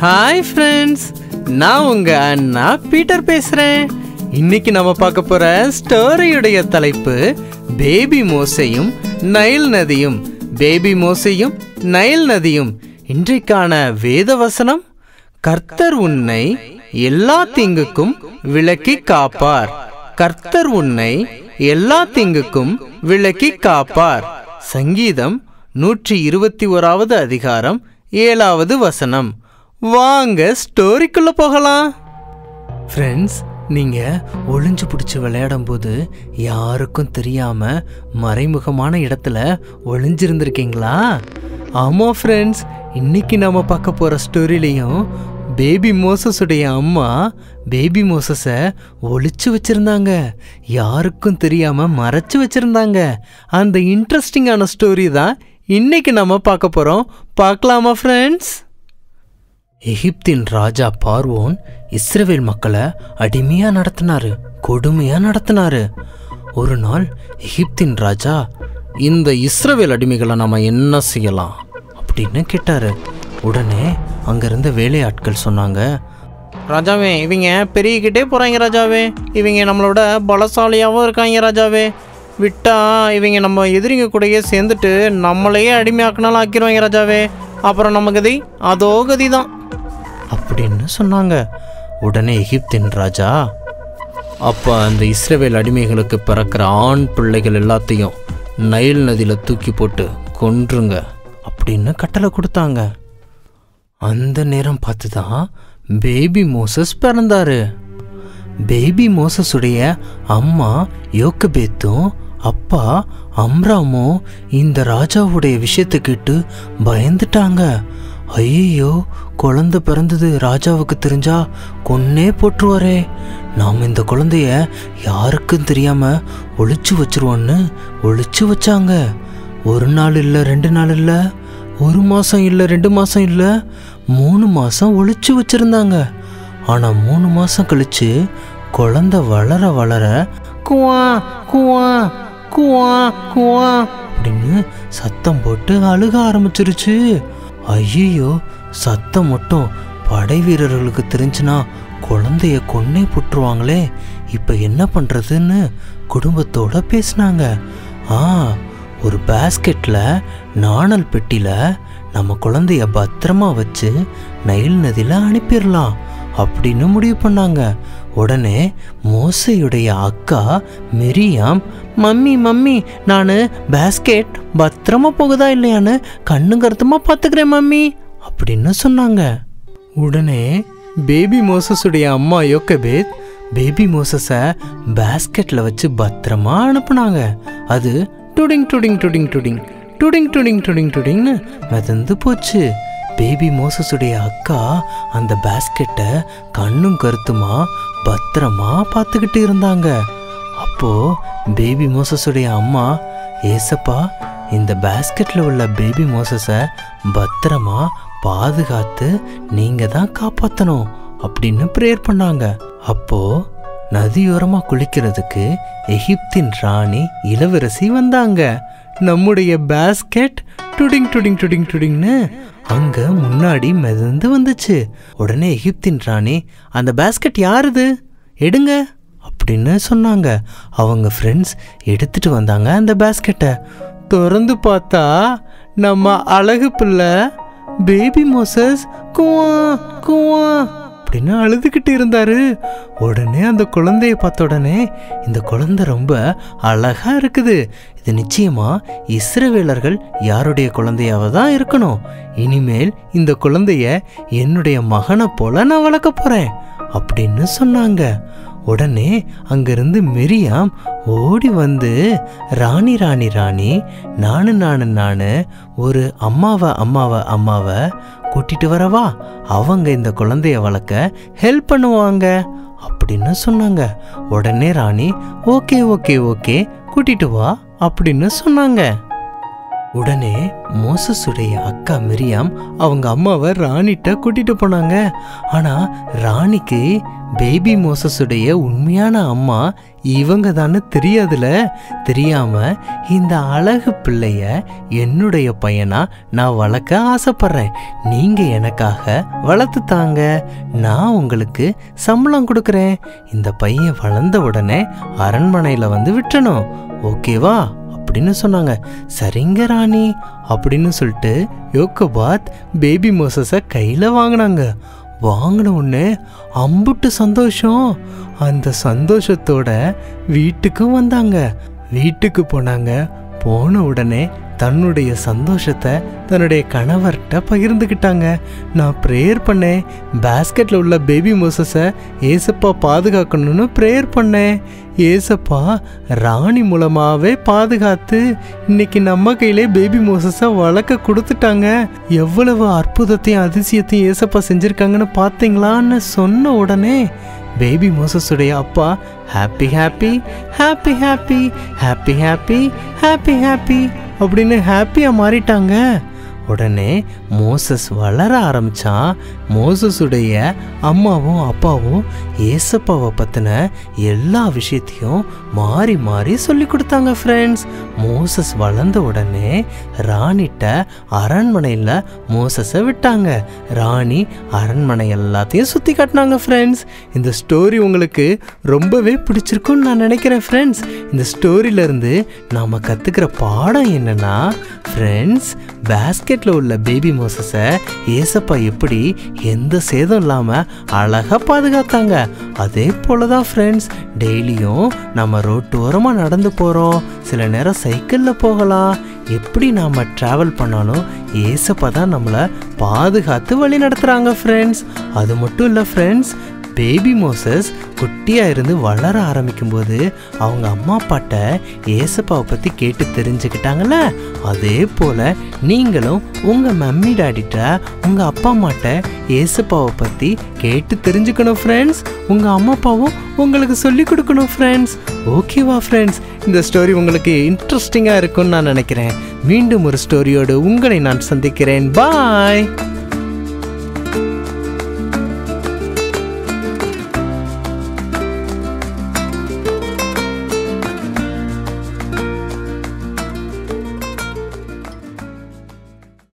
hi friends நான் உங்க அண்ணா Peter பேசுறேன் இன்னைக்கு நம்ம பார்க்க போற ஸ்டோரியுடைய தலைப்பு பேபி மோசையும் நைல் நதியும் பேபி மோசையும் நைல் நதியும் இன்றைக்கான வேத வசனம் கர்த்தர் உன்னை எல்லா தீங்குக்கும் விலக்கி காப்பார் கர்த்தர் உன்னை எல்லா தீங்குக்கும் விலக்கி காப்பார் சங்கீதம் நூற்றி இருபத்தி ஓராவது அதிகாரம் ஏழாவது வசனம் வாங்க ஸ்டோரிக்குள்ள போகலாம் ஃப்ரெண்ட்ஸ் நீங்க ஒளிஞ்சு பிடிச்சி விளையாடும் போது யாருக்கும் தெரியாம மறைமுகமான இடத்துல ஒளிஞ்சிருந்திருக்கீங்களா ஆமா ஃப்ரெண்ட்ஸ் இன்னைக்கு நாம பார்க்க போற ஸ்டோரிலையும் பேபி மோசஸுடைய அம்மா பேபி மோசஸை ஒளிச்சு வச்சிருந்தாங்க யாருக்கும் தெரியாம மறைச்சு வச்சிருந்தாங்க அந்த இன்ட்ரெஸ்டிங்கான ஸ்டோரி தான் இன்னைக்கு நம்ம பார்க்க போறோம் பார்க்கலாமா ஃப்ரெண்ட்ஸ் எகிப்தின் ராஜா பார்வோன் இஸ்ரவேல் மக்களை அடிமையா நடத்தினாரு கொடுமையா நடத்தினாரு ஒரு நாள் எகிப்தின் ராஜா இந்த இஸ்ரவேல் அடிமைகளை நாம என்ன செய்யலாம் அப்படின்னு கேட்டாரு உடனே அங்க இருந்த வேலையாட்கள் சொன்னாங்க ராஜாவே இவங்க பெருகிக்கிட்டே போறாங்க ராஜாவே இவங்க நம்மளோட பலசாலியாகவும் இருக்காங்க ராஜாவே விட்டா இவங்க நம்ம எதிரிங்க கூடயே சேர்ந்துட்டு நம்மளையே அடிமையாக்கினாலும் ஆக்கிடுவாங்க ராஜாவே அப்புறம் நம்ம கதி அதோ கதி தான் அப்படின்னு சொன்னாங்க உடனே எகிப்தின் ராஜா அப்போ அந்த இஸ்ரவேல் அடிமைகளுக்கு பிறக்கிற ஆண் பிள்ளைகள் எல்லாத்தையும் நைல் நதியில் தூக்கி போட்டு கொன்றுங்க அப்படின்னு கட்டளை கொடுத்தாங்க அந்த நேரம் பார்த்து தான் பேபி மோசஸ் பிறந்தாரு பேபி மோசஸுடைய அம்மா யோக்கபேத்தும் அப்பா அம்ராமும் இந்த ராஜாவுடைய விஷயத்தை கேட்டு பயந்துட்டாங்க ஐயோ குழந்தை பிறந்தது ராஜாவுக்கு தெரிஞ்சா கொன்னே போட்டுருவாரே நாம் இந்த குழந்தைய யாருக்கும் தெரியாம ஒளிச்சு வச்சிருவோன்னு ஒளிச்சு வச்சாங்க ஒரு நாள் இல்லை ரெண்டு நாள் இல்லை ஒரு மாதம் இல்லை ரெண்டு மாதம் இல்லை மூணு மாதம் ஒளிச்சு வச்சிருந்தாங்க ஆனால் மூணு மாதம் கழிச்சு குழந்தை வளர வளர குவா குவா குவா குவா அப்படின்னு சத்தம் போட்டு அழுக ஆரம்பிச்சிருச்சு ஐயோ சத்தம் மட்டும் படை வீரர்களுக்கு தெரிஞ்சுனா குழந்தைய கொன்னே புட்டுருவாங்களே இப்போ என்ன பண்ணுறதுன்னு குடும்பத்தோட பேசினாங்க ஆ ஒரு பேஸ்கெட்டில் நாணல் பெட்டியில் நம்ம குழந்தைய பத்திரமா வச்சு நைல் நதியில் அனுப்பிடலாம் அப்படின்னு முடிவு பண்ணாங்க உடனே மோசையுடைய அக்கா மிரியாம் மம்மி மம்மி நான் பேஸ்கெட் பத்திரமா போகுதா இல்லையான்னு கண்ணு கருத்துமா பார்த்துக்கிறேன் மம்மி அப்படின்னு சொன்னாங்க உடனே பேபி மோசஸுடைய அம்மா யோக்கபேத் பேபி மோசஸை பேஸ்கெட்டில் வச்சு பத்திரமா அனுப்புனாங்க அது டுடிங் டுடிங் டுடிங் டுடிங் டுடிங் டுடிங் டுடிங் டுடிங்னு மிதந்து போச்சு பேபி மோசஸுடைய அக்கா அந்த பேஸ்கெட்டை கண்ணும் கருத்துமா பத்திரமா பார்த்துக்கிட்டு இருந்தாங்க அப்போ பேபி மோசஸுடைய அம்மா ஏசப்பா இந்த பேஸ்கெட்டில் உள்ள பேபி மோசஸை பத்திரமா பாதுகாத்து நீங்க தான் காப்பாற்றணும் அப்படின்னு ப்ரேயர் பண்ணாங்க அப்போ நதியோரமா குளிக்கிறதுக்கு எகிப்தின் ராணி இளவரசி வந்தாங்க நம்முடைய பேஸ்கெட் டுடிங் டுடிங் டுடிங் டுடிங்னு அங்க முன்னாடி மிதந்து வந்துச்சு உடனே எகிப்தின் ராணி அந்த பேஸ்கெட் யாருது எடுங்க அப்படின்னு சொன்னாங்க அவங்க ஃப்ரெண்ட்ஸ் எடுத்துட்டு வந்தாங்க அந்த பேஸ்கெட்டை திறந்து பார்த்தா நம்ம அழகு பிள்ளை பேபி மோசஸ் குவா குவா அப்படின்னு அழுதுகிட்டு இருந்தாரு உடனே அந்த குழந்தைய பார்த்த உடனே இந்த குழந்தை ரொம்ப அழகா இருக்குது இது நிச்சயமா இஸ்ரவேலர்கள் யாருடைய குழந்தையாவ தான் இருக்கணும் இனிமேல் இந்த குழந்தைய என்னுடைய மகனை போல நான் வளர்க்க போறேன் அப்படின்னு சொன்னாங்க உடனே அங்கிருந்து மிரியாம் ஓடி வந்து ராணி ராணி ராணி நானு நானு நானு ஒரு அம்மாவை அம்மாவை அம்மாவை கூட்டிட்டு வரவா அவங்க இந்த குழந்தைய வளர்க்க ஹெல்ப் பண்ணுவாங்க அப்படின்னு சொன்னாங்க உடனே ராணி ஓகே ஓகே ஓகே கூட்டிட்டு வா அப்படின்னு சொன்னாங்க உடனே மோசஸுடைய அக்கா மிரியாம் அவங்க அம்மாவை ராணிட்ட கூட்டிட்டு போனாங்க ஆனா ராணிக்கு பேபி மோசஸுடைய உண்மையான அம்மா இவங்க தானே தெரியாதுல தெரியாம இந்த அழகு பிள்ளைய என்னுடைய பையனா நான் வளர்க்க ஆசைப்படுறேன் நீங்க எனக்காக வளர்த்து தாங்க நான் உங்களுக்கு சம்பளம் கொடுக்குறேன் இந்த பையன் வளர்ந்த உடனே அரண்மனையில வந்து விட்டணும் ஓகேவா அப்படின்னு சொன்னாங்க சரிங்க ராணி அப்படின்னு சொல்லிட்டு யோகபாத் பேபி மோசஸை கையில் வாங்கினாங்க வாங்கின உடனே அம்புட்டு சந்தோஷம் அந்த சந்தோஷத்தோட வீட்டுக்கும் வந்தாங்க வீட்டுக்கு போனாங்க போன உடனே தன்னுடைய சந்தோஷத்தை தன்னுடைய கணவர்கிட்ட பகிர்ந்துக்கிட்டாங்க நான் ப்ரேயர் பண்ணேன் பேஸ்கெட்டில் உள்ள பேபி மோசஸை ஏசப்பா பாதுகாக்கணும்னு ப்ரேயர் பண்ணேன் ஏசப்பா ராணி மூலமாகவே பாதுகாத்து இன்னைக்கு நம்ம கையிலே பேபி மோசஸை வளர்க்க கொடுத்துட்டாங்க எவ்வளவு அற்புதத்தையும் அதிசயத்தையும் ஏசப்பா செஞ்சுருக்காங்கன்னு பார்த்தீங்களான்னு சொன்ன உடனே பேபி மோசஸுடைய அப்பா happy happy happy happy happy happy happy happy அப்படின்னு ஹாப்பியாக மாறிட்டாங்க உடனே மோசஸ் வளர ஆரம்பிச்சான் மோசஸுடைய அம்மாவும் அப்பாவும் ஏசப்பாவை பற்றின எல்லா விஷயத்தையும் மாறி மாறி சொல்லி கொடுத்தாங்க ஃப்ரெண்ட்ஸ் மோசஸ் வளர்ந்த உடனே ராணிட்ட அரண்மனையில் மோசஸை விட்டாங்க ராணி அரண்மனை எல்லாத்தையும் சுற்றி காட்டினாங்க ஃப்ரெண்ட்ஸ் இந்த ஸ்டோரி உங்களுக்கு ரொம்பவே பிடிச்சிருக்குன்னு நான் நினைக்கிறேன் ஃப்ரெண்ட்ஸ் இந்த ஸ்டோரியிலேருந்து நாம் கற்றுக்கிற பாடம் என்னன்னா ஃப்ரெண்ட்ஸ் பேஸ்கெட்டில் உள்ள பேபி மோசஸை ஏசப்பா எப்படி எந்த சேதம் இல்லாமல் அழகாக பாதுகாத்தாங்க அதே போல தான் ஃப்ரெண்ட்ஸ் டெய்லியும் நம்ம ரோட்டு ஓரமாக நடந்து போகிறோம் சில நேரம் சைக்கிளில் போகலாம் எப்படி நாம் ட்ராவல் பண்ணாலும் ஏசப்பா தான் நம்மளை பாதுகாத்து வழி நடத்துகிறாங்க ஃப்ரெண்ட்ஸ் அது மட்டும் இல்லை ஃப்ரெண்ட்ஸ் பேபி மோசஸ் குட்டியாக இருந்து வளர ஆரம்பிக்கும்போது அவங்க அம்மா அப்பாட்ட ஏசப்பாவை பற்றி கேட்டு தெரிஞ்சுக்கிட்டாங்கல்ல அதே போல் நீங்களும் உங்கள் மம்மி டாடிட்ட உங்கள் அப்பா அம்மாட்ட ஏசப்பாவை பற்றி கேட்டு தெரிஞ்சுக்கணும் ஃப்ரெண்ட்ஸ் உங்கள் அம்மா அப்பாவும் உங்களுக்கு சொல்லி கொடுக்கணும் ஃப்ரெண்ட்ஸ் ஓகேவா ஃப்ரெண்ட்ஸ் இந்த ஸ்டோரி உங்களுக்கு இன்ட்ரெஸ்டிங்காக இருக்கும்னு நான் நினைக்கிறேன் மீண்டும் ஒரு ஸ்டோரியோடு உங்களை நான் சந்திக்கிறேன் பாய்